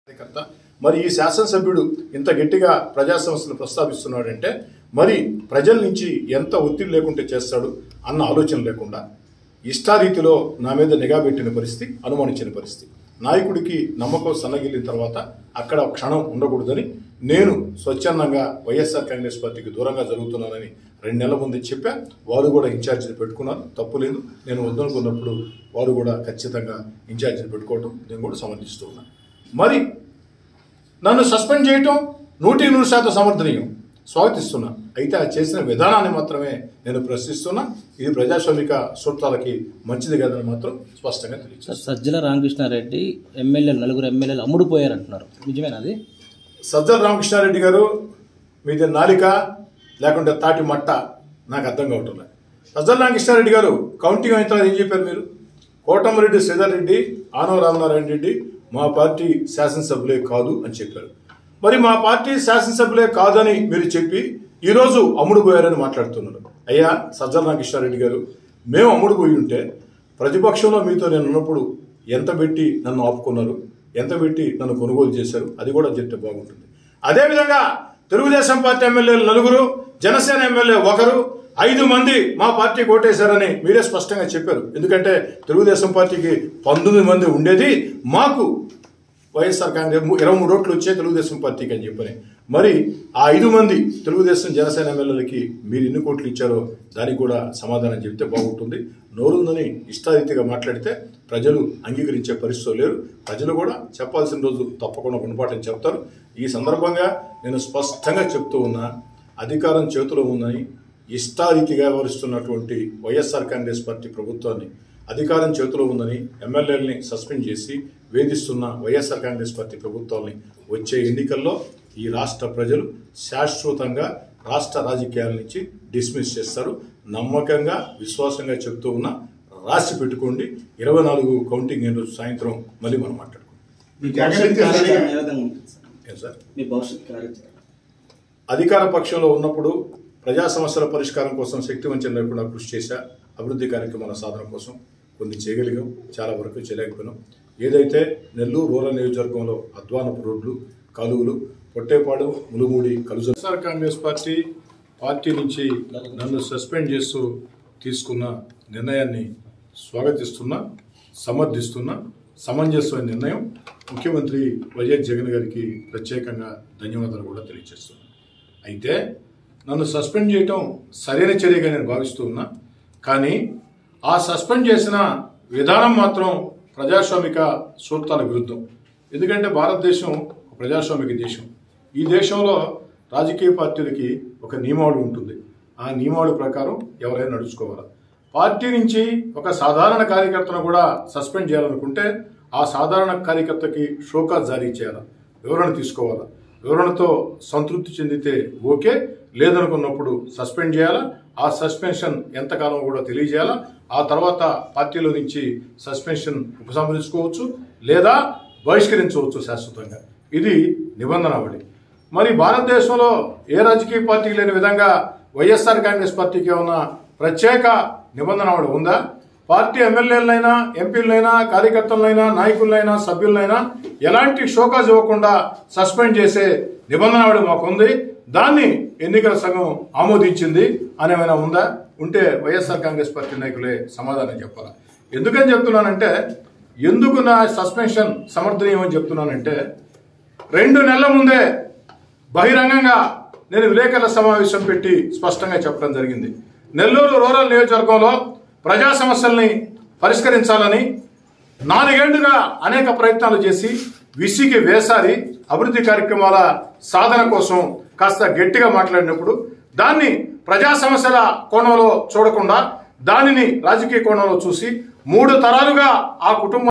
కార్యకర్త మరి ఈ శాసనసభ్యుడు ఇంత గట్టిగా ప్రజా సమస్యలు ప్రస్తావిస్తున్నాడంటే మరి ప్రజల నుంచి ఎంత ఒత్తిడి లేకుంటే చేస్తాడు అన్న ఆలోచన లేకుండా ఇష్టారీతిలో నా మీద నిఘా పెట్టిన పరిస్థితి అనుమానించిన పరిస్థితి నాయకుడికి నమ్మకం సన్నగిల్లిన తర్వాత అక్కడ ఒక క్షణం ఉండకూడదని నేను స్వచ్ఛందంగా వైఎస్ఆర్ కాంగ్రెస్ పార్టీకి దూరంగా జరుగుతున్నానని రెండు నెలల ముందు చెప్పా వారు కూడా ఇన్ఛార్జీలు పెట్టుకున్నారు తప్పు లేదు నేను వద్దనుకున్నప్పుడు వారు కూడా ఖచ్చితంగా ఇన్ఛార్జీలు పెట్టుకోవడం నేను కూడా సమర్థిస్తూ ఉన్నాను మరి నన్ను సస్పెండ్ చేయటం నూటికి నూరు శాతం సమర్థనీయం స్వాగతిస్తున్నా అయితే ఆ చేసిన విధానాన్ని మాత్రమే నేను ప్రశ్నిస్తున్నా ఇది ప్రజాస్వామిక సూత్రాలకి మంచిది కాదని మాత్రం స్పష్టంగా తెలియజేస్తాను సజ్జల రామకృష్ణారెడ్డి ఎమ్మెల్యేలు నలుగురు ఎమ్మెల్యేలు అమ్ముడుపోయారు అంటున్నారు నిజమేనా అది సజ్జల రామకృష్ణారెడ్డి గారు మీది నాలిక లేకుంటే తాటి మట్ట నాకు అర్థం కావటం లేదు సజ్జల రామకృష్ణారెడ్డి గారు కౌంటింగ్ అయిన తర్వాత ఏం చెప్పారు మీరు కోటమిరెడ్డి శ్రీధర్ రెడ్డి ఆనవ రామనారాయణ రెడ్డి మా పార్టీ శాసనసభ్యులే కాదు అని చెప్పారు మరి మా పార్టీ శాసనసభ్యులే కాదని మీరు చెప్పి ఈరోజు అమ్ముడు పోయారని మాట్లాడుతున్నారు అయ్యా సజ్జల రామకృష్ణారెడ్డి గారు మేము అమ్ముడు పోయి ఉంటే ప్రతిపక్షంలో మీతో నేను ఉన్నప్పుడు ఎంత పెట్టి నన్ను ఆపుకున్నారు ఎంత పెట్టి నన్ను కొనుగోలు చేశారు అది కూడా చెప్తే బాగుంటుంది అదేవిధంగా తెలుగుదేశం పార్టీ ఎమ్మెల్యేలు నలుగురు జనసేన ఎమ్మెల్యే ఒకరు ఐదు మంది మా పార్టీ ఓటేశారని మీరే స్పష్టంగా చెప్పారు ఎందుకంటే తెలుగుదేశం పార్టీకి పంతొమ్మిది మంది ఉండేది మాకు వైఎస్ఆర్ కాంగ్రెస్ ము- ఇరవై మూడు ఓట్లు వచ్చే తెలుగుదేశం పార్టీకి అని చెప్పని మరి ఆ ఐదు మంది తెలుగుదేశం జనసేన ఎమ్మెల్యేలకి మీరు ఎన్ని కోట్లు ఇచ్చారో దానికి కూడా సమాధానం చెప్తే బాగుంటుంది నోరుందని ఇష్టారీతిగా మాట్లాడితే ప్రజలు అంగీకరించే పరిస్థితులు లేరు ప్రజలు కూడా చెప్పాల్సిన రోజు తప్పకుండా గుణపాఠం చెప్తారు ఈ సందర్భంగా నేను స్పష్టంగా చెప్తూ ఉన్నా అధికారం చేతిలో ఉందని ఇష్టారీతిగా వ్యవహరిస్తున్నటువంటి వైఎస్ఆర్ కాంగ్రెస్ పార్టీ ప్రభుత్వాన్ని అధికారం చేతిలో ఉందని ఎమ్మెల్యేలని సస్పెండ్ చేసి వేధిస్తున్న వైఎస్ఆర్ కాంగ్రెస్ పార్టీ ప్రభుత్వాన్ని వచ్చే ఎన్నికల్లో ఈ రాష్ట్ర ప్రజలు శాశ్వతంగా రాష్ట్ర రాజకీయాల నుంచి డిస్మిస్ చేస్తారు నమ్మకంగా విశ్వాసంగా చెప్తూ ఉన్నా రాసి పెట్టుకోండి ఇరవై నాలుగు కౌంటింగ్ అయిన రోజు సాయంత్రం మళ్ళీ మనం మాట్లాడుకుందాం మీ భవిష్యత్ కార్యాచరణ ఏ విధంగా ఉంటుంది సార్? ఏం సార్ మీ భవిష్యత్ కార్యాచరణ అధికార పక్షంలో ఉన్నప్పుడు ప్రజా సమస్యల పరిష్కారం కోసం శక్తివంచన లేకుండా కృషి చేశా అభివృద్ధి కార్యక్రమాల సాధన కోసం కొన్ని చేయగలిగాం చాలా వరకు చేయలేకపోయినాం ఏదైతే నెల్లూరు రూరల్ నియోజకవర్గంలో అధ్వానపు రోడ్లు కాలువలు పొట్టేపాడు ములుమూడి కలుజ వైఎస్ఆర్ కాంగ్రెస్ పార్టీ పార్టీ నుంచి నన్ను సస్పెండ్ చేస్తూ తీసుకున్న నిర్ణయాన్ని స్వాగతిస్తున్నా సమర్థిస్తున్నా సమంజసమైన నిర్ణయం ముఖ్యమంత్రి వైఎస్ జగన్ గారికి ప్రత్యేకంగా ధన్యవాదాలు కూడా తెలియజేస్తున్నాను అయితే నన్ను సస్పెండ్ చేయటం సరైన చర్యగా నేను భావిస్తూ ఉన్నా కానీ ఆ సస్పెండ్ చేసిన విధానం మాత్రం ప్రజాస్వామిక సూత్రాల విరుద్ధం ఎందుకంటే భారతదేశం ఒక ప్రజాస్వామిక దేశం ఈ దేశంలో రాజకీయ పార్టీలకి ఒక నియమావళి ఉంటుంది ఆ నియమావళి ప్రకారం ఎవరైనా నడుచుకోవాలి పార్టీ నుంచి ఒక సాధారణ కార్యకర్తను కూడా సస్పెండ్ చేయాలనుకుంటే ఆ సాధారణ కార్యకర్తకి షోకాజ్ జారీ చేయాలి వివరణ తీసుకోవాలా వివరణతో సంతృప్తి చెందితే ఓకే లేదనుకున్నప్పుడు సస్పెండ్ చేయాలా ఆ సస్పెన్షన్ ఎంతకాలం కూడా తెలియజేయాలా ఆ తర్వాత పార్టీలో నుంచి సస్పెన్షన్ ఉపసంహరించుకోవచ్చు లేదా బహిష్కరించవచ్చు శాశ్వతంగా ఇది నిబంధనావళి మరి భారతదేశంలో ఏ రాజకీయ పార్టీ లేని విధంగా వైఎస్ఆర్ కాంగ్రెస్ పార్టీకి ఏమన్నా ప్రత్యేక నిబంధనావళి ఉందా పార్టీ ఎమ్మెల్యేలైనా ఎంపీలైనా కార్యకర్తలైనా నాయకులైనా సభ్యులైనా ఎలాంటి షోకాజ్ ఇవ్వకుండా సస్పెండ్ చేసే నిబంధనావళి మాకుంది దాన్ని ఎన్నికల సంఘం ఆమోదించింది అని ఏమైనా ఉందా ఉంటే వైఎస్ఆర్ కాంగ్రెస్ పార్టీ నాయకులే సమాధానం చెప్పాలి ఎందుకని చెప్తున్నానంటే ఎందుకు నా సస్పెన్షన్ సమర్థనీయం అని చెప్తున్నానంటే రెండు నెలల ముందే బహిరంగంగా నేను విలేకరుల సమావేశం పెట్టి స్పష్టంగా చెప్పడం జరిగింది నెల్లూరు రూరల్ నియోజకవర్గంలో ప్రజా సమస్యల్ని పరిష్కరించాలని నాలుగేళ్లుగా అనేక ప్రయత్నాలు చేసి విసిగి వేసారి అభివృద్ధి కార్యక్రమాల సాధన కోసం కాస్త గట్టిగా మాట్లాడినప్పుడు దాన్ని ప్రజా సమస్యల కోణంలో చూడకుండా దానిని రాజకీయ కోణంలో చూసి మూడు తరాలుగా ఆ కుటుంబం